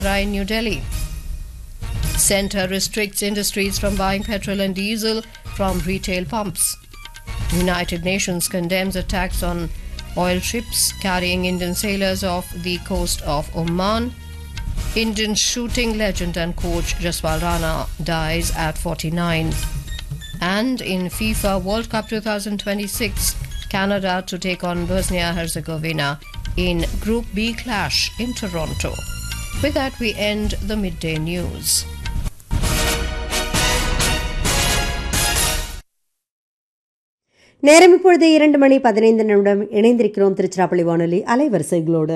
in New Delhi. Centre restricts industries from buying petrol and diesel from retail pumps. United Nations condemns attacks on oil ships carrying Indian sailors off the coast of Oman. Indian shooting legend and coach Jaswal Rana dies at 49. And in FIFA World Cup 2026, Canada to take on Bosnia Herzegovina in Group B clash in Toronto. With that, we end the midday news. நேரம் இப்பொழுது இரண்டு மணி பதினைந்து நிமிடம் இணைந்திருக்கிறோம் திருச்சிராப்பள்ளி வானொலி அலைவரிசைகளோடு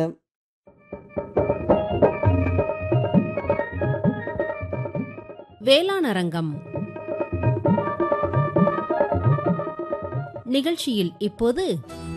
வேளாண் அரங்கம் நிகழ்ச்சியில் இப்போது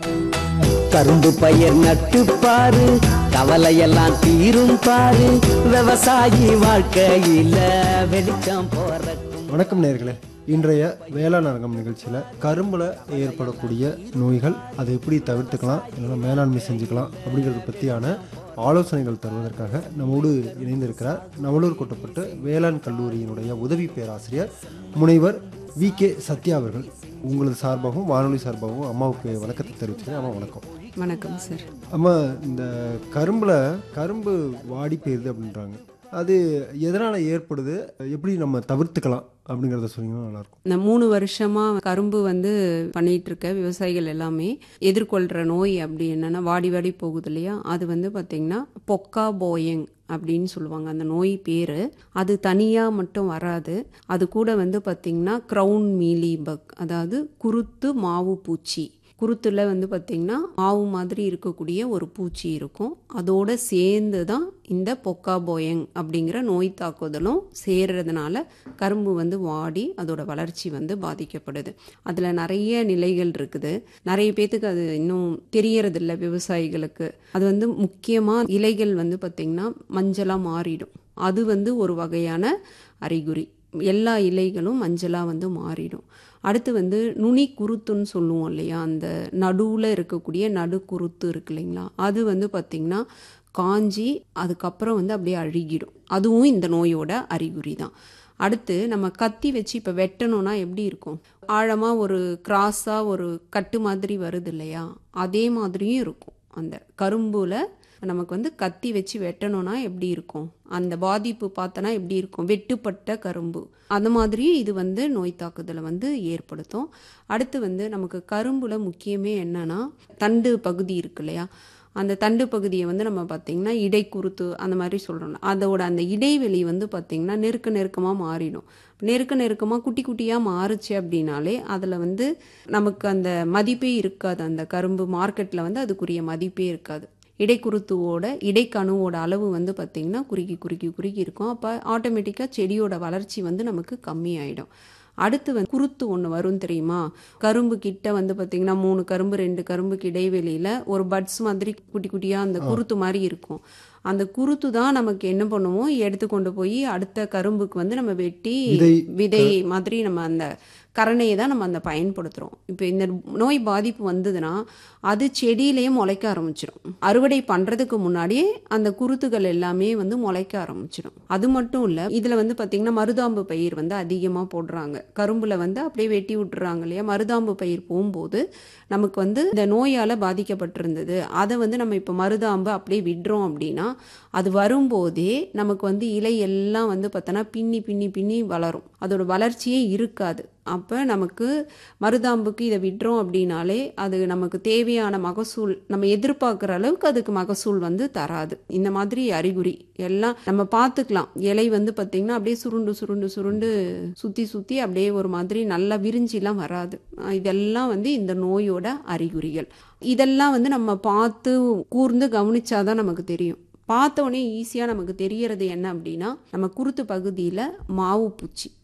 கரும்பு பயிர் நட்டு பாரு கவலையெல்லாம் தீரும் பாரு விவசாயி வாழ்க்கையில வெளிச்சம் போறக்கும் வணக்கம் நேர்களே இன்றைய வேளாண் அரங்கம் நிகழ்ச்சியில் கரும்பில் ஏற்படக்கூடிய நோய்கள் அதை எப்படி தவிர்த்துக்கலாம் இல்லைன்னா மேலாண்மை செஞ்சுக்கலாம் அப்படிங்கிறத பற்றியான ஆலோசனைகள் தருவதற்காக நம்மோடு இணைந்திருக்கிறார் நவலூர் கொட்டப்பட்டு வேளாண் கல்லூரியினுடைய உதவி பேராசிரியர் முனைவர் வி கே சத்யா அவர்கள் உங்களது சார்பாகவும் வானொலி சார்பாகவும் அம்மாவுக்கு வணக்கத்தை தெரிவிச்சுக்கிறேன் அம்மா வணக்கம் வணக்கம் சார் அம்மா இந்த கரும்பில் கரும்பு வாடி போயிருது அப்படின்றாங்க அது எதனால் ஏற்படுது எப்படி நம்ம தவிர்த்துக்கலாம் அப்படிங்கிறத சொன்னீங்கன்னா நல்லாயிருக்கும் இந்த மூணு வருஷமா கரும்பு வந்து பண்ணிட்டு இருக்க விவசாயிகள் எல்லாமே எதிர்கொள்ற நோய் அப்படி என்னன்னா வாடி வாடி போகுது இல்லையா அது வந்து பாத்தீங்கன்னா பொக்கா போயங் அப்படின்னு சொல்லுவாங்க அந்த நோய் பேரு அது தனியா மட்டும் வராது அது கூட வந்து பாத்தீங்கன்னா க்ரௌன் மீலி பக் அதாவது குருத்து மாவு பூச்சி குருத்துல வந்து பார்த்திங்கன்னா மாவு மாதிரி இருக்கக்கூடிய ஒரு பூச்சி இருக்கும் அதோட சேர்ந்து தான் இந்த பொக்கா போயங் அப்படிங்கிற நோய் தாக்குதலும் சேர்றதுனால கரும்பு வந்து வாடி அதோட வளர்ச்சி வந்து பாதிக்கப்படுது அதில் நிறைய நிலைகள் இருக்குது நிறைய பேத்துக்கு அது இன்னும் தெரியறதில்ல விவசாயிகளுக்கு அது வந்து முக்கியமாக இலைகள் வந்து பார்த்திங்கன்னா மஞ்சளாக மாறிடும் அது வந்து ஒரு வகையான அறிகுறி எல்லா இலைகளும் மஞ்சளாக வந்து மாறிடும் அடுத்து வந்து நுனி குருத்துன்னு சொல்லுவோம் இல்லையா அந்த நடுவில் இருக்கக்கூடிய நடு குருத்து இருக்கு இல்லைங்களா அது வந்து பார்த்திங்கன்னா காஞ்சி அதுக்கப்புறம் வந்து அப்படியே அழுகிடும் அதுவும் இந்த நோயோட அறிகுறி தான் அடுத்து நம்ம கத்தி வச்சு இப்போ வெட்டணும்னா எப்படி இருக்கும் ஆழமாக ஒரு கிராஸாக ஒரு கட்டு மாதிரி வருது இல்லையா அதே மாதிரியும் இருக்கும் அந்த கரும்புல நமக்கு வந்து கத்தி வச்சு வெட்டணும்னா எப்படி இருக்கும் அந்த பாதிப்பு பார்த்தோன்னா எப்படி இருக்கும் வெட்டுப்பட்ட கரும்பு அந்த மாதிரி இது வந்து நோய் தாக்குதலை வந்து ஏற்படுத்தும் அடுத்து வந்து நமக்கு கரும்புல முக்கியமே என்னன்னா தண்டு பகுதி இருக்கு இல்லையா அந்த தண்டு பகுதியை வந்து நம்ம பார்த்திங்கன்னா இடைக்குருத்து அந்த மாதிரி சொல்கிறோம் அதோட அந்த இடைவெளி வந்து பார்த்திங்கன்னா நெருக்க நெருக்கமாக மாறிடும் நெருக்க நெருக்கமாக குட்டி குட்டியாக மாறுச்சு அப்படின்னாலே அதில் வந்து நமக்கு அந்த மதிப்பே இருக்காது அந்த கரும்பு மார்க்கெட்டில் வந்து அதுக்குரிய மதிப்பே இருக்காது இடைக்குருத்துவோட இடைக்கணுவோட அளவு வந்து பார்த்திங்கன்னா குறுக்கி குறுக்கி குறுக்கி இருக்கும் அப்போ ஆட்டோமேட்டிக்காக செடியோட வளர்ச்சி வந்து நமக்கு கம்மியாயிடும் அடுத்து வந்து குருத்து ஒன்று வரும் தெரியுமா கரும்பு கிட்ட வந்து பார்த்தீங்கன்னா மூணு கரும்பு ரெண்டு கரும்புக்கு இடைவெளியில் ஒரு பட்ஸ் மாதிரி குட்டி குட்டியாக அந்த குருத்து மாதிரி இருக்கும் அந்த குருத்து தான் நமக்கு என்ன பண்ணுவோம் எடுத்து கொண்டு போய் அடுத்த கரும்புக்கு வந்து நம்ம வெட்டி விதை மாதிரி நம்ம அந்த கரணையை தான் நம்ம அந்த பயன்படுத்துகிறோம் இப்போ இந்த நோய் பாதிப்பு வந்ததுன்னா அது செடியிலேயே முளைக்க ஆரம்பிச்சிடும் அறுவடை பண்ணுறதுக்கு முன்னாடியே அந்த குருத்துகள் எல்லாமே வந்து முளைக்க ஆரம்பிச்சிடும் அது மட்டும் இல்லை இதில் வந்து பார்த்திங்கன்னா மருதாம்பு பயிர் வந்து அதிகமாக போடுறாங்க கரும்புல வந்து அப்படியே வெட்டி விட்டுறாங்க இல்லையா மருதாம்பு பயிர் போகும்போது நமக்கு வந்து இந்த நோயால் பாதிக்கப்பட்டிருந்தது அதை வந்து நம்ம இப்போ மருதாம்பு அப்படியே விடுறோம் அப்படின்னா அது வரும்போதே நமக்கு வந்து இலை எல்லாம் வந்து பார்த்தோன்னா பின்னி பின்னி பின்னி வளரும் அதோட வளர்ச்சியே இருக்காது அப்போ நமக்கு மருதாம்புக்கு இதை விடுறோம் அப்படின்னாலே அது நமக்கு தேவையான மகசூல் நம்ம எதிர்பார்க்குற அளவுக்கு அதுக்கு மகசூல் வந்து தராது இந்த மாதிரி அறிகுறி எல்லாம் நம்ம பார்த்துக்கலாம் இலை வந்து பார்த்திங்கன்னா அப்படியே சுருண்டு சுருண்டு சுருண்டு சுற்றி சுற்றி அப்படியே ஒரு மாதிரி நல்லா விரிஞ்சிலாம் வராது இதெல்லாம் வந்து இந்த நோயோட அறிகுறிகள் இதெல்லாம் வந்து நம்ம பார்த்து கூர்ந்து கவனிச்சாதான் நமக்கு தெரியும் பார்த்த உடனே ஈஸியாக நமக்கு தெரியறது என்ன அப்படின்னா நம்ம குருத்து பகுதியில் மாவு பூச்சி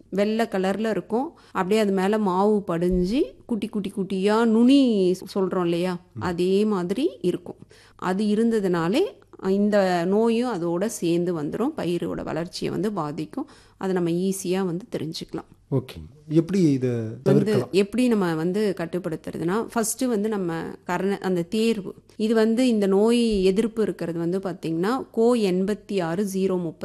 வெள்ளை கலரில் இருக்கும் அப்படியே அது மேலே மாவு படிஞ்சு குட்டி குட்டி குட்டியாக நுனி சொல்கிறோம் இல்லையா அதே மாதிரி இருக்கும் அது இருந்ததுனாலே இந்த நோயும் அதோட சேர்ந்து வந்துடும் பயிரோட வளர்ச்சியை வந்து பாதிக்கும் அதை நம்ம ஈஸியாக வந்து தெரிஞ்சுக்கலாம் ஓகே எப்படி இதை வந்து தவிர்க்கலாம் எப்படி நம்ம வந்து கட்டுப்படுத்துறதுனா ஃபர்ஸ்ட் வந்து நம்ம கரண அந்த தேர்வு இது வந்து இந்த நோய் எதிர்ப்பு இருக்கிறது வந்து பார்த்தீங்கன்னா கோ எண்பத்தி ஆறு ஜீரோ முப்பத்தி